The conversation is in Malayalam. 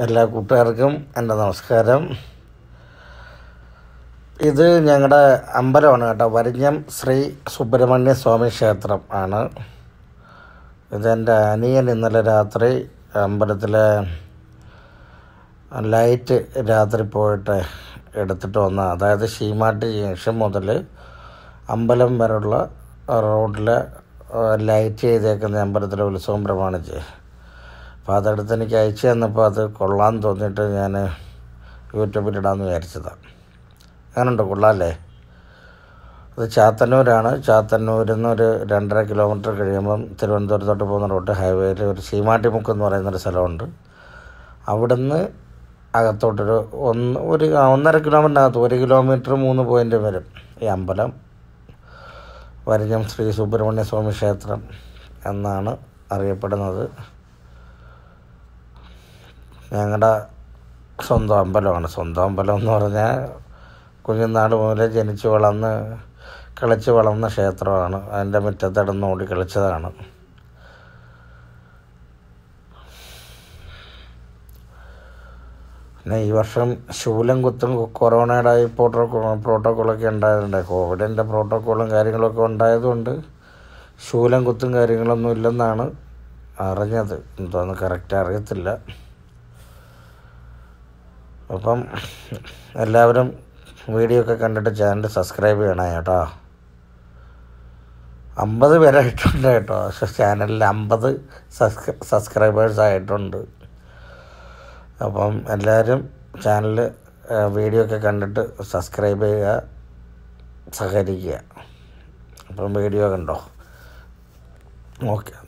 എല്ലാ കൂട്ടുകാർക്കും എൻ്റെ നമസ്കാരം ഇത് ഞങ്ങളുടെ അമ്പലമാണ് കേട്ടോ വരിഞ്ഞം ശ്രീ സുബ്രഹ്മണ്യ സ്വാമി ക്ഷേത്രം ആണ് ഇതെൻ്റെ അനിയൻ ഇന്നലെ രാത്രി അമ്പലത്തിലെ ലൈറ്റ് രാത്രി പോയിട്ട് എടുത്തിട്ട് വന്ന അതായത് ശീമാട്ടി ജംഗ്ഷൻ മുതൽ അമ്പലം വരെയുള്ള റോഡിലെ ലൈറ്റ് ചെയ്തേക്കുന്ന അമ്പലത്തിലെ ഉത്സവം പ്രമാണിച്ച് അപ്പോൾ അതെടുത്ത് എനിക്ക് അയച്ചു തന്നപ്പോൾ അത് കൊള്ളാൻ തോന്നിയിട്ട് ഞാൻ യൂട്യൂബിൽ ഇടാമെന്ന് വിചാരിച്ചതാണ് അങ്ങനെയുണ്ട് കൊള്ളാമല്ലേ അത് ചാത്തന്നൂരാണ് ചാത്തന്നൂരിൽ നിന്ന് ഒരു രണ്ടര കിലോമീറ്റർ കഴിയുമ്പം തിരുവനന്തപുരത്തോട്ട് പോകുന്ന റോഡ് ഹൈവേയിൽ ഒരു ശീമാട്ടിമുക്ക് എന്ന് പറയുന്നൊരു സ്ഥലമുണ്ട് അവിടുന്ന് അകത്തോട്ടൊരു ഒന്ന് ഒരു ആ, ഒന്നര കിലോമീറ്ററിനകത്ത് ഒരു കിലോമീറ്റർ മൂന്ന് പോയിൻ്റ് വരും ഈ അമ്പലം വരിഞ്ഞം ശ്രീ സുബ്രഹ്മണ്യ സ്വാമി ക്ഷേത്രം എന്നാണ് അറിയപ്പെടുന്നത് ഞങ്ങളുടെ സ്വന്തം അമ്പലമാണ് സ്വന്തം അമ്പലം എന്ന് പറഞ്ഞാൽ കുഞ്ഞുനാട് മുതലേ ജനിച്ച് വളർന്ന് കളിച്ച് വളർന്ന ക്ഷേത്രമാണ് അതിൻ്റെ മുറ്റത്തിടന്ന് ഓടി കളിച്ചതാണ് പിന്നെ ഈ വർഷം ശൂലം കുത്തും കൊറോണയുടെ ഈ പ്രോട്ടോകോൾ പ്രോട്ടോക്കോളൊക്കെ ഉണ്ടായതുകൊണ്ട് കോവിഡിൻ്റെ പ്രോട്ടോക്കോളും കാര്യങ്ങളൊക്കെ ഉണ്ടായതുകൊണ്ട് ശൂലം കുത്തും കാര്യങ്ങളൊന്നും ഇല്ലെന്നാണ് അറിഞ്ഞത് എന്തോന്ന് കറക്റ്റ് അറിയത്തില്ല അപ്പം എല്ലാവരും വീഡിയോ ഒക്കെ കണ്ടിട്ട് ചാനൽ സബ്സ്ക്രൈബ് ചെയ്യണേ കേട്ടോ അമ്പത് പേരായിട്ടുണ്ട് കേട്ടോ പക്ഷെ ചാനലിൽ അമ്പത് സബ്സ്ക്രൈബേഴ്സ് ആയിട്ടുണ്ട് അപ്പം എല്ലാവരും ചാനൽ വീഡിയോ ഒക്കെ കണ്ടിട്ട് സബ്സ്ക്രൈബ് ചെയ്യുക സഹകരിക്കുക അപ്പം വീഡിയോ കണ്ടോ ഓക്കെ